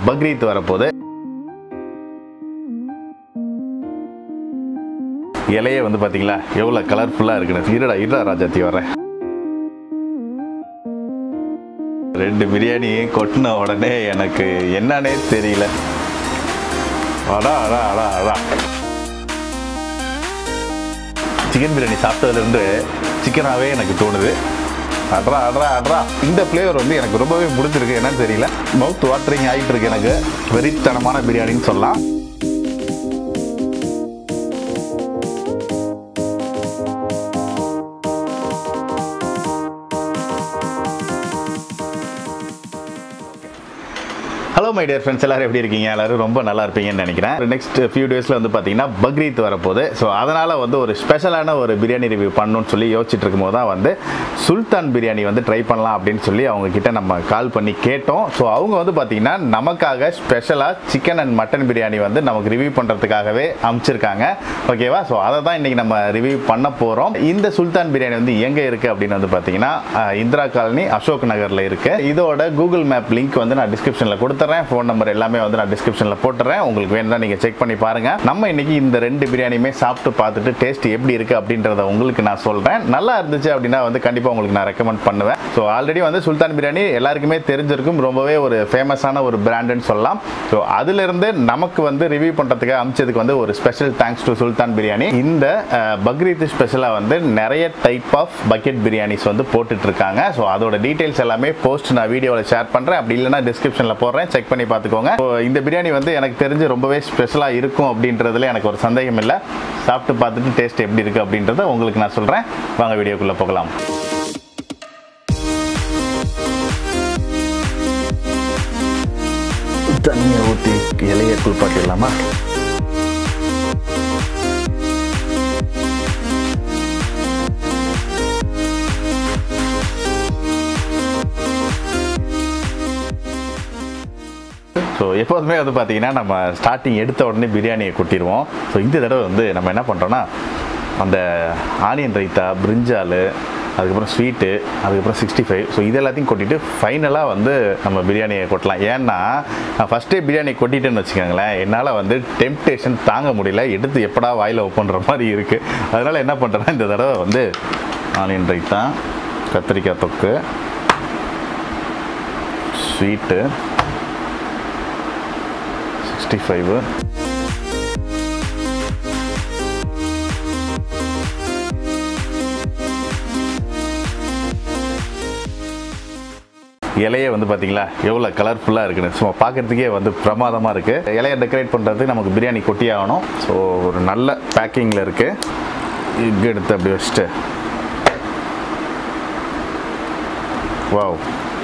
பக்ரீத் வரப்போகுது இலையே வந்து பார்த்தீங்களா எவ்வளோ கலர்ஃபுல்லாக இருக்குன்னு இருடா இருடா ராஜாத்தி வரேன் ரெண்டு பிரியாணி கொட்டின உடனே எனக்கு என்னன்னே தெரியல அடா அடா அடா அடா சிக்கன் பிரியாணி சாப்பிட்டதுலேருந்து சிக்கனாகவே எனக்கு தோணுது அட்ரா அட்ரா அட்ரா இந்த ஃப்ளேவர் வந்து எனக்கு ரொம்பவே பிடிச்சிருக்கு என்னன்னு தெரியல மவுத் வாட்டரிங் ஆகிட்டு இருக்கு எனக்கு வெறித்தனமான பிரியாணின்னு சொல்லலாம் ஹலோ மை டியர் ஃப்ரெண்ட்ஸ் எல்லாரும் எப்படி இருக்கீங்க எல்லாரும் ரொம்ப நல்லா இருப்பீங்கன்னு நினைக்கிறேன் நெக்ஸ்ட் ஃபியூ டேஸில் வந்து பார்த்தீங்கன்னா பக்ரீத் வரப்போகுது ஸோ அதனால் வந்து ஒரு ஸ்பெஷலான ஒரு பிரியாணி ரிவ்யூ பண்ணணும்னு சொல்லி யோசிச்சுட்டு இருக்கும்போது தான் வந்து சுல்தான் பிரியாணி வந்து ட்ரை பண்ணலாம் அப்படின்னு சொல்லி அவங்க கிட்ட நம்ம கால் பண்ணி கேட்டோம் ஸோ அவங்க வந்து பார்த்தீங்கன்னா நமக்காக ஸ்பெஷலாக சிக்கன் அண்ட் மட்டன் பிரியாணி வந்து நமக்கு ரிவ்யூ பண்ணுறதுக்காகவே அமைச்சிருக்காங்க ஓகேவா ஸோ அதை தான் இன்றைக்கி நம்ம ரிவ்யூ பண்ண போகிறோம் இந்த சுல்தான் பிரியாணி வந்து எங்கே இருக்குது அப்படின்னு வந்து பார்த்தீங்கன்னா அஹ், இந்திரா காலனி அசோக் நகரில் இருக்குது இதோட கூகுள் மேப் லிங்க் வந்து நான் டிஸ்கிரிப்ஷனில் கொடுத்துறேன் ஃபோன் நம்பர் எல்லாமே வந்து நான் டிஸ்கிரிப்ஷனில் போட்டுறேன் உங்களுக்கு வேணும்னா நீங்கள் செக் பண்ணி பாருங்கள் நம்ம இன்னைக்கு இந்த ரெண்டு பிரியாணியுமே சாப்பிட்டு பார்த்துட்டு டேஸ்ட் எப்படி இருக்குது அப்படின்றத உங்களுக்கு நான் சொல்கிறேன் நல்லா இருந்துச்சு அப்படின்னா வந்து கண்டிப்பாக உங்களுக்கு நான் ரெக்கமெண்ட் பண்ணுவேன் ஸோ ஆல்ரெடி வந்து சுல்தான் பிரியாணி எல்லாருக்குமே தெரிஞ்சிருக்கும் ரொம்பவே ஒரு ஃபேமஸான ஒரு பிராண்டுன்னு சொல்லலாம் ஸோ அதிலிருந்து நமக்கு வந்து ரிவ்யூ பண்ணுறதுக்கு அமிச்சதுக்கு வந்து ஒரு special thanks to Sultan biryani இந்த அஹ், பக்ரீத் ஸ்பெஷலாக வந்து நிறைய டைப் ஆஃப் பக்கெட் பிரியாணிஸ் வந்து போட்டுட்டு இருக்காங்க ஸோ அதோட டீட்டெயில்ஸ் எல்லாமே போஸ்ட் நான் வீடியோவில் ஷேர் பண்ணுறேன் அப்படி இல்லைனா டிஸ்கிரிப்ஷனில் போடுறேன் செக் பண்ணி பார்த்துக்கோங்க So, இந்த பிரியாணி வந்து எனக்கு தெரிஞ்சு ரொம்பவே ஸ்பெஷலாக இருக்கும் அப்படின்றதுல எனக்கு ஒரு சந்தேகம் இல்லை சாப்பிட்டு பார்த்துட்டு டேஸ்ட் எப்படி இருக்குது அப்படின்றத உங்களுக்கு நான் சொல்கிறேன் வாங்க வீடியோக்குள்ளே போகலாம் தண்ணியை ஊற்றி இலையை குளிப்பாட்டிடலாமா ஸோ எப்போதுமே வந்து பார்த்தீங்கன்னா நம்ம ஸ்டார்டிங் எடுத்த உடனே பிரியாணியை கொட்டிடுவோம் ஸோ இந்த தடவை வந்து நம்ம என்ன பண்ணுறோன்னா அந்த ஆனியன் ரைத்தா பிரிஞ்சால் அதுக்கப்புறம் ஸ்வீட்டு அதுக்கப்புறம் சிக்ஸ்டி ஃபைவ் ஸோ இது எல்லாத்தையும் கொட்டிட்டு ஃபைனலாக வந்து நம்ம பிரியாணியை கொட்டலாம் ஏன்னா நான் ஃபஸ்ட்டே பிரியாணி கொட்டிட்டேன்னு வச்சுக்கோங்களேன் என்னால் வந்து டெம்டேஷன் தாங்க முடியல எடுத்து எப்படா வாயில் ஒப்புன்ற மாதிரி இருக்குது அதனால் என்ன பண்ணுறேன்னா இந்த தடவை வந்து ஆனியன் ரைத்தா கத்திரிக்காய் தொக்கு ஸ்வீட்டு சிக்ஸ்டி ஃபைவு இலையே வந்து பார்த்தீங்களா எவ்வளோ கலர்ஃபுல்லாக இருக்குன்னு சும்மா பார்க்குறதுக்கே வந்து பிரமாதமாக இருக்குது இலையை டெக்கரேட் பண்ணுறதுக்கு நமக்கு பிரியாணி கொட்டி ஆகணும் ஸோ ஒரு நல்ல பேக்கிங்கில் இருக்குது எக் எடுத்து அப்படி வச்சுட்டு வாவ்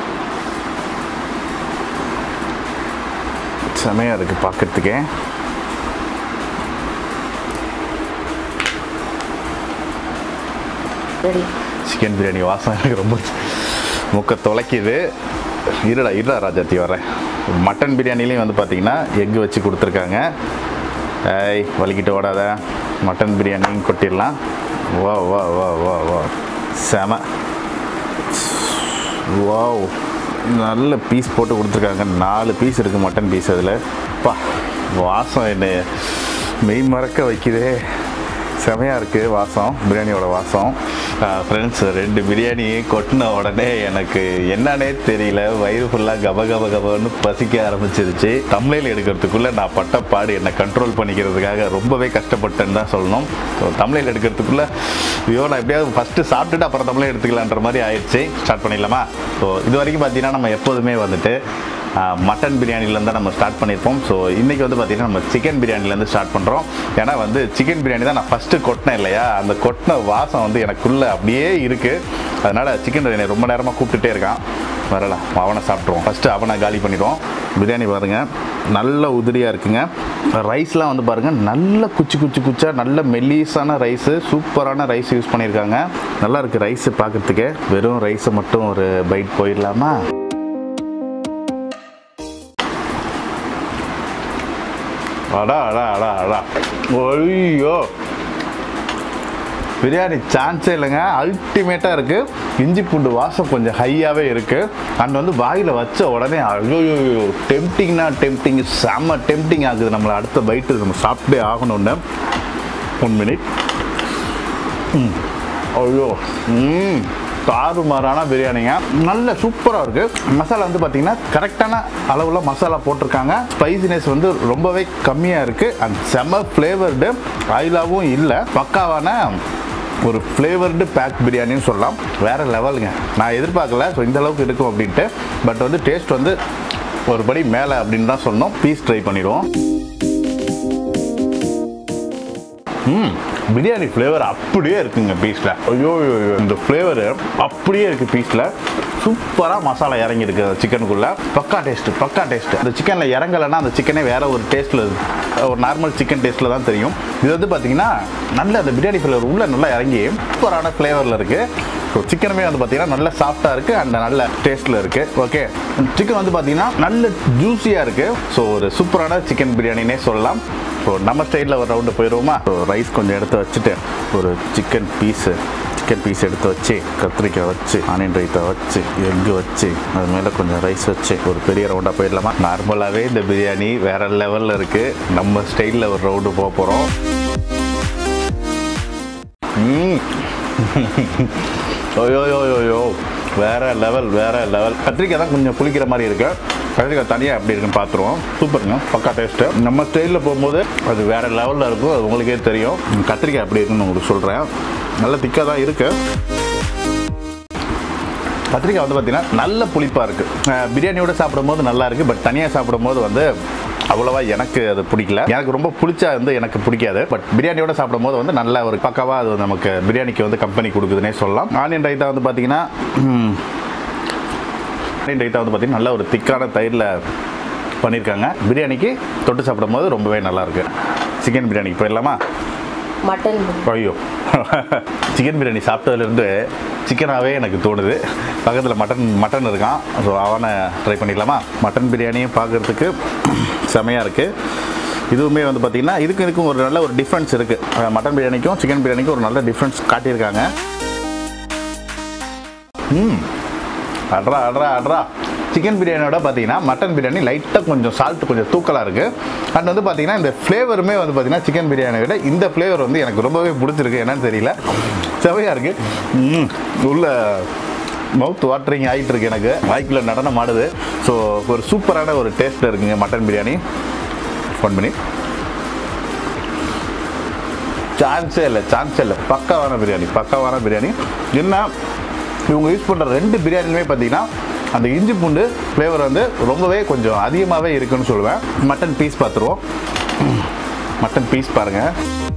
செமையாக இருக்குது பார்க்குறதுக்கே ரெடி சிக்கன் பிரியாணி வாசம் எனக்கு ரொம்ப முக்க தொலைக்குது இருடா இருடா ராஜாத்தி வரேன் மட்டன் பிரியாணிலையும் வந்து பார்த்தீங்கன்னா எக் வச்சு கொடுத்துருக்காங்க ஏய் வலிக்கிட்டு ஓடாத மட்டன் பிரியாணியும் கொட்டிடலாம் வா வா வா வா வா செம வாவ் நல்ல பீஸ் போட்டு கொடுத்துருக்காங்க நாலு பீஸ் இருக்குது மட்டன் பீஸ் அதில் பா வாசம் என்ன மெய் மறக்க வைக்குதே செமையாக இருக்குது வாசம் பிரியாணியோட வாசம் ஃப்ரெண்ட்ஸ் ரெண்டு பிரியாணி கொட்டின உடனே எனக்கு என்னன்னே தெரியல வயிறு ஃபுல்லாக கப கப கபன்னு பசிக்க ஆரம்பிச்சிருச்சு தமிழில் எடுக்கிறதுக்குள்ளே நான் பட்ட பாடு என்னை கண்ட்ரோல் பண்ணிக்கிறதுக்காக ரொம்பவே கஷ்டப்பட்டேன்னு தான் சொல்லணும் ஸோ தமிழில் எடுக்கிறதுக்குள்ளே ஐயோ நான் எப்படியாவது ஃபஸ்ட்டு சாப்பிட்டுட்டு அப்புறம் தமிழை எடுத்துக்கலான்ற மாதிரி ஆயிடுச்சு ஸ்டார்ட் பண்ணிடலாமா ஸோ இது வரைக்கும் பார்த்தீங்கன்னா நம்ம எப்போதுமே வந்துட்டு மட்டன் பிரியாணிலேருந்து நம்ம ஸ்டார்ட் பண்ணியிருப்போம் ஸோ இன்றைக்கி வந்து பார்த்திங்கன்னா நம்ம சிக்கன் பிரியாணிலேருந்து ஸ்டார்ட் பண்ணுறோம் ஏன்னா வந்து சிக்கன் பிரியாணி தான் நான் ஃபஸ்ட்டு கொட்டினேன் இல்லையா அந்த கொட்டின வாசம் வந்து எனக்குள்ளே அப்படியே இருக்குது அதனால் சிக்கன் பிரியாணி ரொம்ப நேரமாக கூப்பிட்டுட்டே இருக்கான் வரலாம் அவனை சாப்பிட்ருவோம் ஃபஸ்ட்டு அவனை காலி பண்ணிடுவோம் பிரியாணி பாருங்கள் நல்ல உதிரியாக இருக்குங்க ரைஸ்லாம் வந்து பாருங்கள் நல்ல குச்சி குச்சி குச்சா நல்ல மெல்லிஸான ரைஸு சூப்பரான ரைஸ் யூஸ் பண்ணியிருக்காங்க நல்லா இருக்குது ரைஸு பார்க்குறதுக்கே வெறும் ரைஸை மட்டும் ஒரு பைட் போயிடலாமா அடா அடா அடா அடா ஐயோ பிரியாணி சான்ஸே இல்லைங்க அல்டிமேட்டாக இருக்குது இஞ்சி பூண்டு வாசம் கொஞ்சம் ஹையாகவே இருக்குது அண்ட் வந்து வாயில் வச்ச உடனே ஐயோ டெம்டிங்னா டெம்டிங் செம்ம டெம்டிங் ஆகுது நம்மளை அடுத்த பைட்டு நம்ம சாப்பிட்டே ஆகணும்னு ஒன் மினிட் ஐயோ ம் தாறுமாறான பிரியாணிங்க நல்ல சூப்பராக இருக்குது மசாலா வந்து பார்த்தீங்கன்னா கரெக்டான அளவில் மசாலா போட்டிருக்காங்க ஸ்பைசினஸ் வந்து ரொம்பவே கம்மியாக இருக்குது அண்ட் செம்ம ஃப்ளேவர்டு ஆயிலாகவும் இல்லை பக்காவான ஒரு ஃப்ளேவர்டு பேக் பிரியாணின்னு சொல்லலாம் வேறு லெவலுங்க நான் எதிர்பார்க்கல ஸோ இந்த அளவுக்கு இருக்கும் அப்படின்ட்டு பட் வந்து டேஸ்ட் வந்து ஒரு படி மேலே அப்படின்னு தான் சொல்லணும் பீஸ் ட்ரை பண்ணிடுவோம் ம் பிரியாணி ஃப்ளேவர் அப்படியே இருக்குங்க பீஸில் ஐயோ ஐயோ, ஐயோ, இந்த ஃப்ளேவர் அப்படியே இருக்குது பீஸில் சூப்பராக மசாலா இறங்கியிருக்கு சிக்கனுக்குள்ளே பக்கா டேஸ்ட்டு பக்கா டேஸ்ட் அந்த சிக்கனில் இறங்கலைன்னா அந்த சிக்கனே வேற ஒரு டேஸ்ட்டில் ஒரு நார்மல் சிக்கன் டேஸ்ட்டில் தான் தெரியும் இது வந்து பார்த்தீங்கன்னா நல்ல அந்த பிரியாணி ஃப்ளேவர் உள்ளே நல்லா இறங்கி சூப்பரான ஃப்ளேவரில் இருக்குது ஸோ சிக்கனுமே வந்து பார்த்தீங்கன்னா நல்ல சாஃப்டாக இருக்குது அண்ட் நல்ல டேஸ்ட்டில் இருக்குது ஓகே சிக்கன் வந்து பார்த்தீங்கன்னா நல்ல ஜூஸியாக இருக்குது ஸோ ஒரு சூப்பரான சிக்கன் பிரியாணினே சொல்லலாம் ஸோ நம்ம ஸ்டைலில் ஒரு ரவுண்டு போயிடுவோமா ஸோ ரைஸ் கொஞ்சம் எடுத்து வச்சுட்டு ஒரு சிக்கன் பீஸு சிக்கன் பீஸ் எடுத்து வச்சு கத்திரிக்காய் வச்சு ஆனியன் ரைத்தா வச்சு எக்கு வச்சு அது மேலே கொஞ்சம் ரைஸ் வச்சு ஒரு பெரிய ரவுண்டாக போயிடலாமா நார்மலாகவே இந்த பிரியாணி வேற லெவலில் இருக்குது நம்ம ஸ்டைலில் ஒரு ரவுண்டு போக போகிறோம் ஓயோ யோ யோ யோ வேற லெவல் வேற லெவல் கத்திரிக்காய் தான் கொஞ்சம் புளிக்கிற மாதிரி இருக்கு கத்திரிக்காய் தனியாக எப்படி இருக்குன்னு பார்த்துருவோம் சூப்பருங்க பக்கா டேஸ்ட்டு நம்ம ஸ்டைலில் போகும்போது அது வேற லெவலில் இருக்கும் அது உங்களுக்கே தெரியும் கத்திரிக்காய் எப்படி இருக்குன்னு உங்களுக்கு சொல்கிறேன் நல்ல திக்காக தான் இருக்கு கத்திரிக்காய் வந்து பார்த்தீங்கன்னா நல்ல புளிப்பாக இருக்குது பிரியாணியோட சாப்பிடும்போது நல்லா இருக்குது பட் தனியாக சாப்பிடும்போது வந்து அவ்வளோவா எனக்கு அது பிடிக்கல எனக்கு ரொம்ப பிடிச்சா வந்து எனக்கு பிடிக்காது பட் பிரியாணியோட சாப்பிடும்போது வந்து நல்ல ஒரு பக்காவாக அது நமக்கு பிரியாணிக்கு வந்து கம்பெனி கொடுக்குதுன்னே சொல்லலாம் ஆனியன் ரைத்தா வந்து பார்த்தீங்கன்னா ம், ஆனியன் ரைத்தா வந்து பார்த்தீங்கன்னா நல்ல ஒரு திக்கான தயிரில் பண்ணியிருக்காங்க பிரியாணிக்கு தொட்டு சாப்பிடும்போது ரொம்பவே நல்லா இருக்கு சிக்கன் பிரியாணிக்கு போயிடலாமா மட்டன் ஐயோ சிக்கன் பிரியாணி சாப்பிட்டதுலேருந்து சிக்கனாகவே எனக்கு தோணுது பக்கத்தில் மட்டன் மட்டன் இருக்கான் ஸோ அவனை ட்ரை பண்ணிடலாமா மட்டன் பிரியாணியும் பார்க்குறதுக்கு செமையாக இருக்குது இதுவுமே வந்து பார்த்திங்கன்னா இதுக்கும் இதுக்கும் ஒரு நல்ல ஒரு டிஃப்ரென்ஸ் இருக்குது மட்டன் பிரியாணிக்கும் சிக்கன் பிரியாணிக்கும் ஒரு நல்ல டிஃப்ரென்ஸ் காட்டியிருக்காங்க ம் அட்ரா அட்ரா அட்ரா சிக்கன் பிரியாணியோட பார்த்தீங்கன்னா மட்டன் பிரியாணி லைட்டாக கொஞ்சம் சால்ட் கொஞ்சம் தூக்கலாக இருக்குது அண்ட் வந்து பார்த்தீங்கன்னா இந்த ஃப்ளேவருமே வந்து பார்த்தீங்கன்னா சிக்கன் பிரியாணியை விட இந்த ஃப்ளேவர் வந்து எனக்கு ரொம்பவே பிடிச்சிருக்கு என்னன்னு தெரியல செவையாக இருக்குது ம் உள்ள மவுத் வாட்டரிங் ஆகிட்டு இருக்கு எனக்கு வாய்க்குள்ள நடனம் ஆடுது ஸோ ஒரு சூப்பரான ஒரு டேஸ்ட்டில் இருக்குங்க மட்டன் பிரியாணி ஒன் மினிட் சான்ஸே இல்லை சான்ஸே இல்லை பக்காவான பிரியாணி பக்காவான பிரியாணி என்ன இவங்க யூஸ் பண்ணுற ரெண்டு பிரியாணிலுமே பார்த்தீங்கன்னா அந்த இஞ்சி பூண்டு ஃப்ளேவர் வந்து ரொம்பவே கொஞ்சம் அதிகமாகவே இருக்குன்னு சொல்லுவேன் மட்டன் பீஸ் பார்த்துருவோம் மட்டன் பீஸ் பாருங்கள்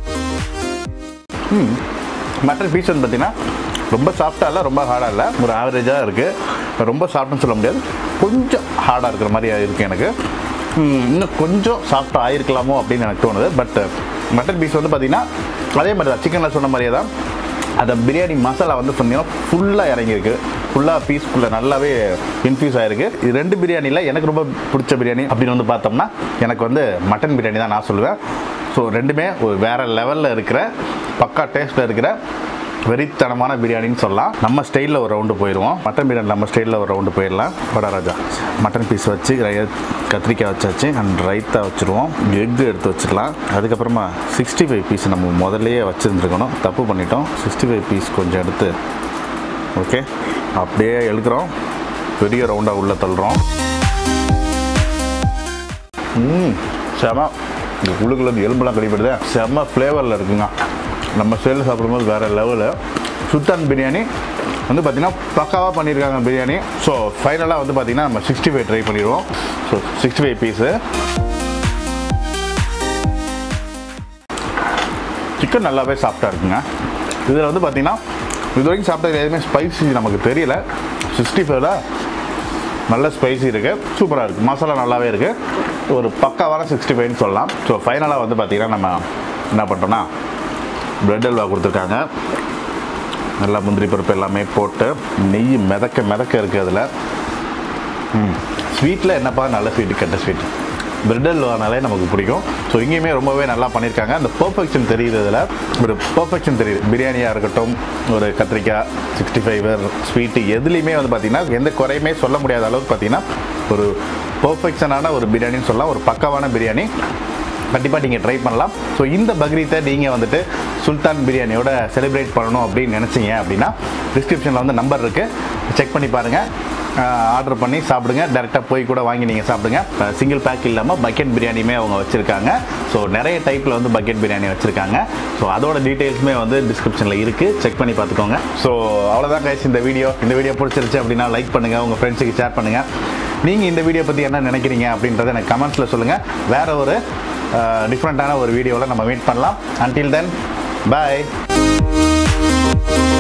ம் மட்டன் பீஸ் வந்து பார்த்தீங்கன்னா ரொம்ப சாஃப்டாக இல்லை ரொம்ப ஹார்டாக இல்லை ஒரு ஆவரேஜாக இருக்குது ரொம்ப சாஃப்ட்னு சொல்ல முடியாது கொஞ்சம் ஹார்டாக இருக்கிற மாதிரி இருக்குது எனக்கு ம், இன்னும் கொஞ்சம் சாஃப்டாக ஆயிருக்கலாமோ அப்படின்னு எனக்கு தோணுது பட் மட்டன் பீஸ் வந்து பார்த்தீங்கன்னா அதே மாதிரி தான் சிக்கனில் சொன்ன மாதிரியே தான் அந்த பிரியாணி மசாலா வந்து பார்த்தீங்கன்னா ஃபுல்லாக இறங்கியிருக்கு ஃபுல்லாக பீஸ்ஃபுல்லாக நல்லாவே இன்ஃபியூஸ் ஆயிருக்கு இது ரெண்டு பிரியாணியில் எனக்கு ரொம்ப பிடிச்ச பிரியாணி அப்படின்னு வந்து பார்த்தோம்னா எனக்கு வந்து மட்டன் பிரியாணி தான் நான் சொல்லுவேன் ஸோ ரெண்டுமே ஒரு வேற லெவலில் இருக்கிற பக்கா டேஸ்ட்டில் இருக்கிற வெறித்தனமான பிரியாணின்னு சொல்லலாம் நம்ம ஸ்டைலில் ஒரு ரவுண்டு போயிடுவோம் மட்டன் பிரியாணி நம்ம ஸ்டைலில் ஒரு ரவுண்டு போயிடலாம் வடா ராஜா மட்டன் பீஸ் வச்சு ரை- கத்திரிக்காய் வச்சாச்சு அண்ட் ரைத்தா வச்சுருவோம் எக்கு எடுத்து வச்சிடலாம் அதுக்கப்புறமா சிக்ஸ்டி ஃபைவ் பீஸ் நம்ம முதல்லயே வச்சுருந்துருக்கணும் தப்பு பண்ணிட்டோம் சிக்ஸ்டி ஃபைவ் பீஸ் கொஞ்சம் எடுத்து ஓகே அப்படியே எழுக்கிறோம் பெரிய ரவுண்டாக உள்ள தள்ளுறோம் ம் செம இந்த உள்ளுக்குள்ள இருந்து எலும்பெல்லாம் கடிப்படுது செம ஃப்ளேவரில் இருக்குங்க நம்ம ஸ்டைலில் சாப்பிடும்போது வேறு லெவலு சுல்தான் பிரியாணி வந்து பார்த்திங்கன்னா பக்காவாக பண்ணியிருக்காங்க பிரியாணி ஸோ ஃபைனலாக வந்து பார்த்திங்கன்னா நம்ம சிக்ஸ்டி ஃபைவ் ட்ரை பண்ணிடுவோம் so sixty five piece chicken நல்லாவே சாஃப்டாக இருக்குங்க இதில் வந்து பார்த்திங்கன்னா இது வரைக்கும் சாப்பிட்டது எதுவுமே ஸ்பைசி நமக்கு தெரியல சிக்ஸ்டி ஃபைவ்ல நல்ல ஸ்பைசி இருக்குது சூப்பராக இருக்குது மசாலா நல்லாவே இருக்குது ஒரு பக்காவான சிக்ஸ்டி ஃபைவ்னு சொல்லலாம் ஸோ ஃபைனலாக வந்து பார்த்திங்கன்னா நம்ம என்ன பண்ணுறோன்னா பிரெட் அல்வா கொடுத்துருக்காங்க நல்லா முந்திரி பருப்பு எல்லாமே போட்டு நெய் மிதக்க மிதக்க இருக்குது அதில் ம் ஸ்வீட்டில் என்னப்பா நல்ல ஸ்வீட்டு கெட்ட ஸ்வீட் பிரெட் அல்வானாலே நமக்கு பிடிக்கும் ஸோ இங்கேயுமே ரொம்பவே நல்லா பண்ணியிருக்காங்க அந்த பர்ஃபெக்ஷன் தெரியுறதுல ஒரு பர்ஃபெக்ஷன் தெரியுது பிரியாணியாக இருக்கட்டும் ஒரு கத்திரிக்காய் சிக்ஸ்டி ஃபைவ் ஸ்வீட்டு எதுலேயுமே வந்து பார்த்திங்கன்னா எந்த குறையுமே சொல்ல முடியாத அளவுக்கு பார்த்திங்கன்னா ஒரு பர்ஃபெக்ஷனான ஒரு பிரியாணின்னு சொல்லலாம் ஒரு பக்காவான பிரியாணி கண்டிப்பாக நீங்கள் ட்ரை பண்ணலாம் ஸோ இந்த பக்ரீத்தை நீங்கள் வந்துட்டு சுல்தான் பிரியாணியோட செலிப்ரேட் பண்ணணும் அப்படின்னு நினச்சிங்க அப்படின்னா டிஸ்கிரிப்ஷனில் வந்து நம்பர் இருக்குது செக் பண்ணி பாருங்கள் ஆர்டர் பண்ணி சாப்பிடுங்க டேரெக்டாக போய் கூட வாங்கி நீங்கள் சாப்பிடுங்க சிங்கிள் பேக் இல்லாமல் பக்கெட் பிரியாணியுமே அவங்க வச்சுருக்காங்க ஸோ நிறைய டைப்பில் வந்து பக்கெட் பிரியாணி வச்சுருக்காங்க ஸோ அதோட டீட்டெயில்ஸுமே வந்து டிஸ்கிரிப்ஷனில் இருக்குது செக் பண்ணி பார்த்துக்கோங்க ஸோ அவ்வளோதான் கைஸ் இந்த வீடியோ இந்த வீடியோ பிடிச்சிருச்சு அப்படின்னா லைக் பண்ணுங்கள் உங்கள் ஃப்ரெண்ட்ஸுக்கு ஷேர் பண்ணுங்கள் நீங்கள் இந்த வீடியோ பற்றி என்ன நினைக்கிறீங்க அப்படின்றத எனக்கு கமெண்ட்ஸில் சொல்லுங்கள் வேறு ஒரு டிஃப்ரெண்ட்டான ஒரு வீடியோவில் நம்ம மீட் பண்ணலாம் அன்டில் தென் பாய்